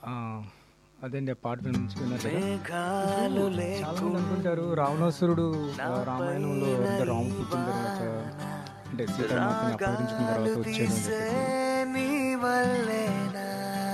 ఆ, అదండి ఆ పాట నుంచి విన్నారు కదా? మేఘాలు చాలా మంది అనుకుంటారు రావణాసురుడు ఆ, రామాయణంలో అంటే రాము పుట్టిన తర్వాత అంటే సీతామాతని అపహరించుకున్న తర్వాత వచ్చాడు అని చెప్పేసి. నీ వల్లేనా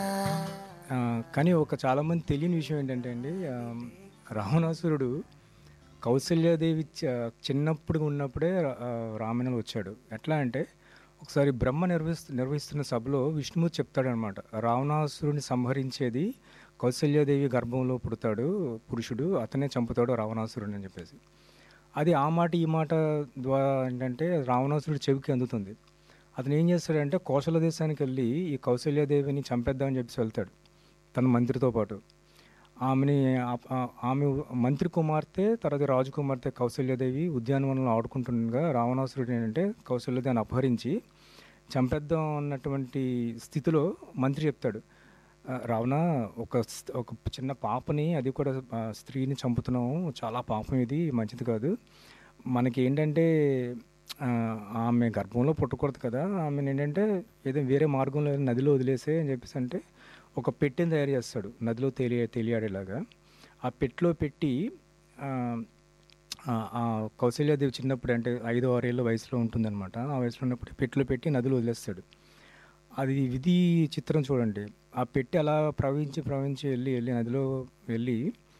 ఆ, కానీ ఒక చాలా మంది తెలియని విషయం ఏంటంటే అండి ఆ, రావణాసురుడు కౌసల్యాదేవి చ- చిన్నప్పుడు ఉన్నప్పుడే ఆ, రామాయణంలో వచ్చాడు ఎట్లా అంటే ఒకసారి బ్రహ్మ నిర్వహిస్తు నిర్వహిస్తున్న సభలో విష్ణుమూర్తి చెప్తాడనమాట రావణాసురుని సంహరించేది కౌసల్యాదేవి గర్భంలో పుడతాడు పురుషుడు అతనే చంపుతాడు రావణాసురుని అని చెప్పేసి అది ఆ మాట ఈ మాట ద్వారా ఏంటంటే రావణాసురుడు చెవికి అందుతుంది అతను ఏం చేస్తాడంటే కోసల దేశానికి వెళ్ళి ఈ కౌసల్యాదేవిని చంపేద్దామని చెప్పేసి వెళ్తాడు తన మంత్రితో పాటు ఆమెని ఆ- ఆ- ఆమె మంత్రి కుమార్తె తర్వాత రాజు కుమార్తె కౌసల్యాదేవి ఉద్యానవనంలో ఆడుకుంటుండగా రావణాసురుడు ఏంటంటే కౌసల్యదేవిని అపహరించి చంపేద్దాం అన్నటువంటి స్థితిలో మంత్రి చెప్తాడు "ఆ, రావణ ఒక స్- ఒక చిన్న పాపని అది కూడా ఆ, స్త్రీని చంపుతున్నాము చాలా పాపం ఇది మంచిది కాదు మనకి ఏంటంటే ఆ, ఆమె గర్భంలో పుట్టకూడదు కదా ఆమెను ఏంటంటే ఏదో వేరే మార్గంలో నదిలో వదిలేసే అని చెప్పేసి అంటే ఒక పెట్టెని తయారు చేస్తాడు నదిలో తేలి తేలియాడేలాగా ఆ పెట్టెలో పెట్టి ఆ, ఆ, ఆ కౌశల్యాదేవి చిన్నప్పుడు అంటే ఐదో ఆరేళ్ళ వయసులో ఉంటుందన్నమాట ఆ వయసులో ఉన్నప్పుడు పెట్టెలో పెట్టి నదిలో వదిలేస్తాడు అది విధి చిత్రం చూడండి ఆ పెట్టి అలా ప్రవహించి ప్రవహించి వెళ్ళి వెళ్ళి నదిలో వెళ్ళి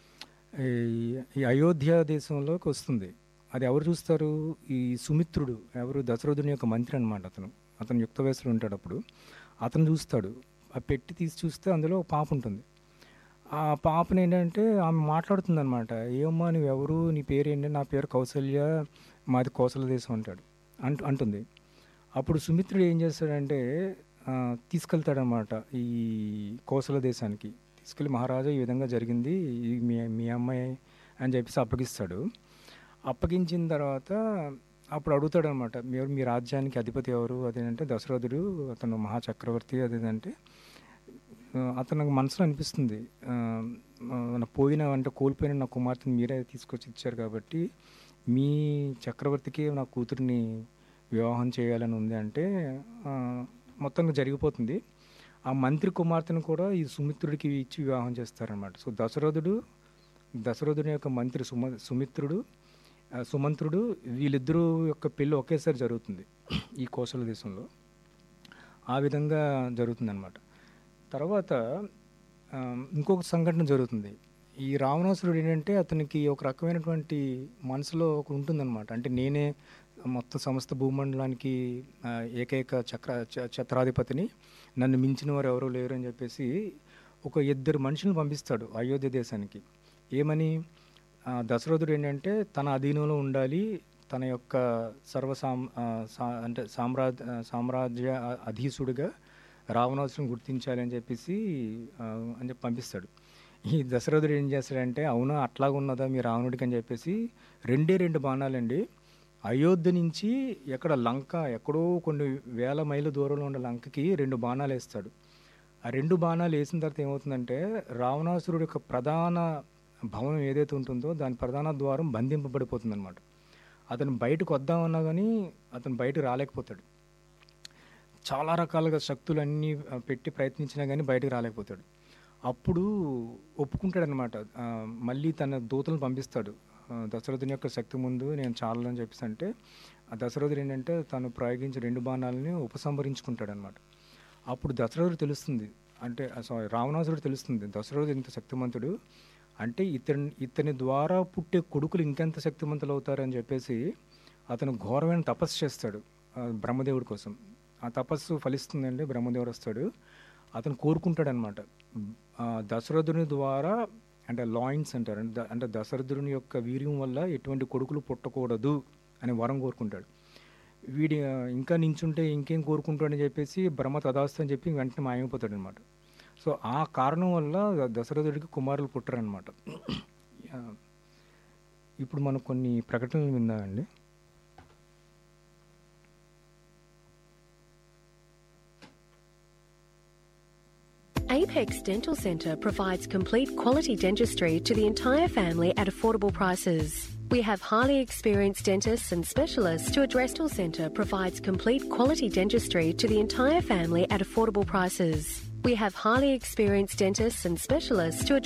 ఈ- ఈ అయోధ్య దేశంలోకి వస్తుంది అది ఎవరు చూస్తారు ఈ సుమిత్రుడు ఎవరు దశరథుని యొక్క మంత్రి అనమాట అతను అతను యుక్త వయసులో ఉంటాడు అప్పుడు అతను చూస్తాడు ఆ పెట్టి తీసి చూస్తే అందులో ఒక పాప ఉంటుంది ఆ పాపని ఏంటంటే ఆమె మాట్లాడుతుంది అనమాట ఏమమ్మా నువ్వు ఎవరు నీ పేరు ఏంటి నా పేరు కౌసల్య మాది కోసల దేశం అంటాడు అంటు అంటుంది అప్పుడు సుమిత్రుడు ఏం చేస్తాడంటే ఆ, తీసుకెళ్తాడనమాట ఈ కోసల దేశానికి తీసుకెళ్ళి మహారాజా ఈ విధంగా జరిగింది ఈ మీ మీ అమ్మాయి అని చెప్పేసి అప్పగిస్తాడు అప్పగించిన తర్వాత అప్పుడు అడుగుతాడు అనమాట మీరు మీ రాజ్యానికి అధిపతి ఎవరు అదేంటంటే దశరథుడు అతను మహాచక్రవర్తి అదేంటంటే ఆ, అతనికి మనసులో అనిపిస్తుంది ఆ, ఆ, నా పోయిన అంటే కోల్పోయిన నా కుమార్తెని మీరే తీసుకొచ్చి ఇచ్చారు కాబట్టి మీ చక్రవర్తికి నా కూతురిని వివాహం చేయాలని ఉంది అంటే ఆ, మొత్తంగా జరిగిపోతుంది ఆ మంత్రి కుమార్తెను కూడా ఈ సుమిత్రుడికి ఇచ్చి వివాహం చేస్తారనమాట సో దశరథుడు దశరథుని యొక్క మంత్రి సుమ సుమిత్రుడు ఆ, సుమంత్రుడు వీళ్ళిద్దరూ యొక్క పెళ్ళి ఒకేసారి జరుగుతుంది ఈ కోసల దేశంలో ఆ విధంగా జరుగుతుందన్నమాట తర్వాత ఆ, ఇంకొక సంఘటన జరుగుతుంది ఈ రావణాసురుడు ఏంటంటే అతనికి ఒక రకమైనటువంటి మనసులో ఒక ఉంటుందన్నమాట అంటే నేనే మొత్తం సమస్త భూమండలానికి ఆ, ఏకైక చక్ర చ- ఛత్రాధిపతిని నన్ను మించిన వారు ఎవరు లేరు అని చెప్పేసి ఒక ఇద్దరు మనుషులను పంపిస్తాడు అయోధ్య దేశానికి ఏమని ఆ, దశరథుడు ఏంటంటే తన అధీనంలో ఉండాలి తన యొక్క సర్వ సామ్ ఆ, సా- అంటే సామ్రాజ్య సామ్రాజ్య అధీసుడిగా రావణాసురుని గుర్తించాలి అని చెప్పేసి ఆ, అని చెప్పి పంపిస్తాడు ఈ దశరథుడు ఏం చేస్తాడంటే అవునా అట్లాగా ఉన్నదా మీ రావణుడికి అని చెప్పేసి రెండే రెండు బాణాలండి అయోధ్య నుంచి ఎక్కడ లంక ఎక్కడో కొన్ని వేల మైళ్ళ దూరంలో ఉన్న లంకకి రెండు బాణాలు వేస్తాడు ఆ రెండు బాణాలు వేసిన తర్వాత ఏమవుతుందంటే రావణాసురుడు యొక్క ప్రధాన భవనం ఏదైతే ఉంటుందో దాని ప్రధాన ద్వారం బంధింపబడిపోతుంది అనమాట అతను బయటకు వద్దామన్నా కానీ అతను బయటకు రాలేకపోతాడు చాలా రకాలుగా శక్తులన్నీ ఆ, పెట్టి ప్రయత్నించినా కానీ బయటకు రాలేకపోతాడు అప్పుడు ఒప్పుకుంటాడనమాట ఆ, మళ్ళీ తన దూతలను పంపిస్తాడు ఆ, దశరథుని యొక్క శక్తి ముందు నేను చాలని చెప్పేసి అంటే ఆ దశరథుడు ఏంటంటే తను ప్రయోగించిన రెండు బాణాలని ఉపసంహరించుకుంటాడనమాట అప్పుడు దశరథుడు తెలుస్తుంది అంటే సారీ రావణాసురుడు తెలుస్తుంది దశరథుడు ఇంత శక్తిమంతుడు అంటే ఇతని ఇతని ద్వారా పుట్టే కొడుకులు ఇంకెంత శక్తిమంతులు అవుతారని చెప్పేసి అతను ఘోరమైన తపస్సు చేస్తాడు ఆ, బ్రహ్మదేవుడి కోసం ఆ తపస్సు ఫలిస్తుందండి బ్రహ్మదేవుడు వస్తాడు అతను కోరుకుంటాడు అనమాట దశరథుని ద్వారా అంటే లాయిన్స్ అంటారు అంటే ద- అంటే దశరథుని యొక్క వీర్యం వల్ల ఎటువంటి కొడుకులు పుట్టకూడదు అని వరం కోరుకుంటాడు వీడి ఆ, ఇంకా నించుంటే ఇంకేం కోరుకుంటాడని చెప్పేసి బ్రహ్మ తదాస్తు అని చెప్పి వెంటనే మాయమైపోతాడు అనమాట సో ఆ కారణం వల్ల దశరథుడికి కుమారులు పుట్టరనమాట ఆ, ఇప్పుడు మనం కొన్ని ప్రకటనలు విందామండి Apex Dental Centre provides complete quality dentistry to the entire family at affordable prices. We have highly experienced dentists and specialists to address Dental Centre provides complete quality dentistry to the entire family at affordable prices. We have highly experienced dentists and specialists to